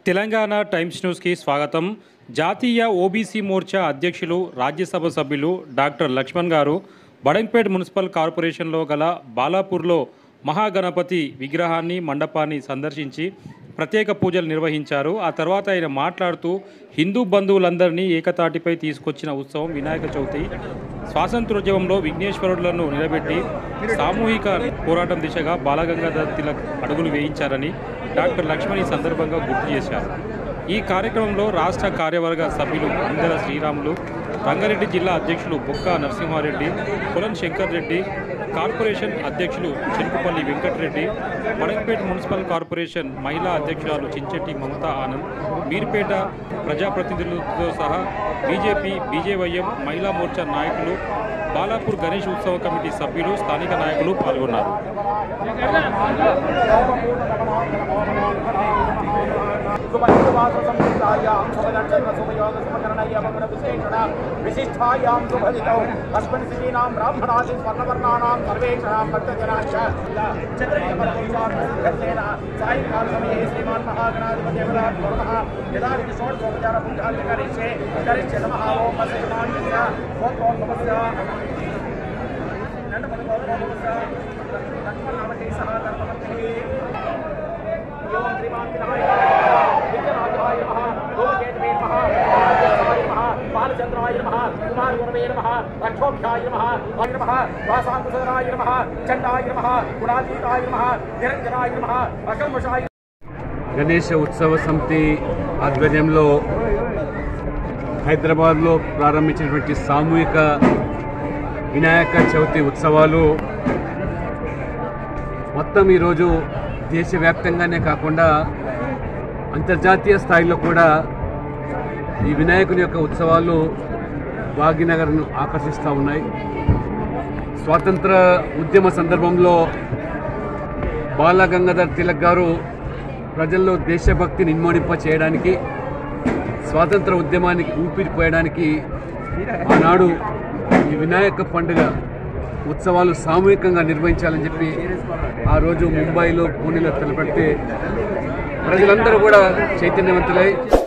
Telangana times న్యూస్కి స్వాగతం జాతీయ ఓబీసీ మోర్చా అధ్యక్షులు రాజ్యసభ సభ్యులు డాక్టర్ లక్ష్మణ్ గారు బడంపేట్ మున్సిపల్ కార్పొరేషన్లో గల బాలాపూర్లో మహాగణపతి విగ్రహాన్ని మండపాన్ని సందర్శించి ప్రత్యేక పూజలు నిర్వహించారు ఆ తర్వాత ఆయన మాట్లాడుతూ హిందూ బంధువులందరినీ ఏకతాటిపై తీసుకొచ్చిన ఉత్సవం వినాయక చవితి స్వాతంత్రోద్యమంలో విఘ్నేశ్వరులను నిలబెట్టి సామూహిక పోరాటం దిశగా బాలగంగాధర్ తిలక్ అడుగులు వేయించారని డాక్టర్ లక్ష్మణ్ ఈ సందర్భంగా గుర్తు చేశారు ఈ కార్యక్రమంలో రాష్ట్ర కార్యవర్గ సభ్యులు అందర శ్రీరాములు రంగారెడ్డి జిల్లా అధ్యక్షులు బొక్క నరసింహారెడ్డి పొలం శంకర్ రెడ్డి కార్పొరేషన్ అధ్యక్షులు చెరుకుపల్లి వెంకటరెడ్డి మడక్పేట మున్సిపల్ కార్పొరేషన్ మహిళా అధ్యక్షురాలు చించెట్టి మమతా ఆనంద్ మీర్పేట ప్రజాప్రతినిధులతో సహా బీజేపీ బీజేవైఎం మహిళా మోర్చా నాయకులు బాలాపూర్ గణేష్ ఉత్సవ కమిటీ సభ్యులు స్థానిక నాయకులు పాల్గొన్నారు विशिष्टायां सुफलितौ अस्मिन् स्त्रीणां ब्राह्मणादि स्वर्णवर्णानां सर्वेषां भक्तजनाश्च चन्द्रैकपरपुरुषार्थेन सायङ्कालसमये श्रीमान् महागणाधिपतिवरात् भवतः यदा षोडशोपचारपूजां करिष्ये करिष्ये नमः ओम् श्रीमान् गोत्रोत्तमस्य नन्दपदगोत्रोत्तमस्य लक्ष्मणनामके सह धर्ममन्त्रिः एवं श्रीमान् विनायकाय विद्यनाथाय नमः धूमकेतवे नमः राजेशाय नमः बालचन्द्राय नमः कुमारगुरवे नमः रक्षोभ्याय नमः वाय नमः वासान्तसदनाय नमः चण्डाय नमः गुणातीताय नमः निरञ्जनाय नमः अकल्मषाय గణేష ఉత్సవ సమితి ఆధ్వర్యంలో హైదరాబాద్లో ప్రారంభించినటువంటి సామూహిక వినాయక చవితి ఉత్సవాలు మొత్తం ఈరోజు దేశవ్యాప్తంగానే కాకుండా అంతర్జాతీయ స్థాయిలో కూడా ఈ వినాయకుని యొక్క ఉత్సవాలు భాగ్యనగర్ను ఆకర్షిస్తూ ఉన్నాయి స్వాతంత్ర ఉద్యమ సందర్భంలో బాల గంగాధర్ తిలక్ గారు ప్రజల్లో దేశభక్తిని ఇన్మోడింప చేయడానికి స్వాతంత్ర ఉద్యమానికి ఊపిరిపోయడానికి ఆనాడు ఈ వినాయక పండుగ ఉత్సవాలు సామూహికంగా నిర్వహించాలని చెప్పి ఆ రోజు ముంబైలో పూణేలో తలపెడితే ప్రజలందరూ కూడా చైతన్యవంతులై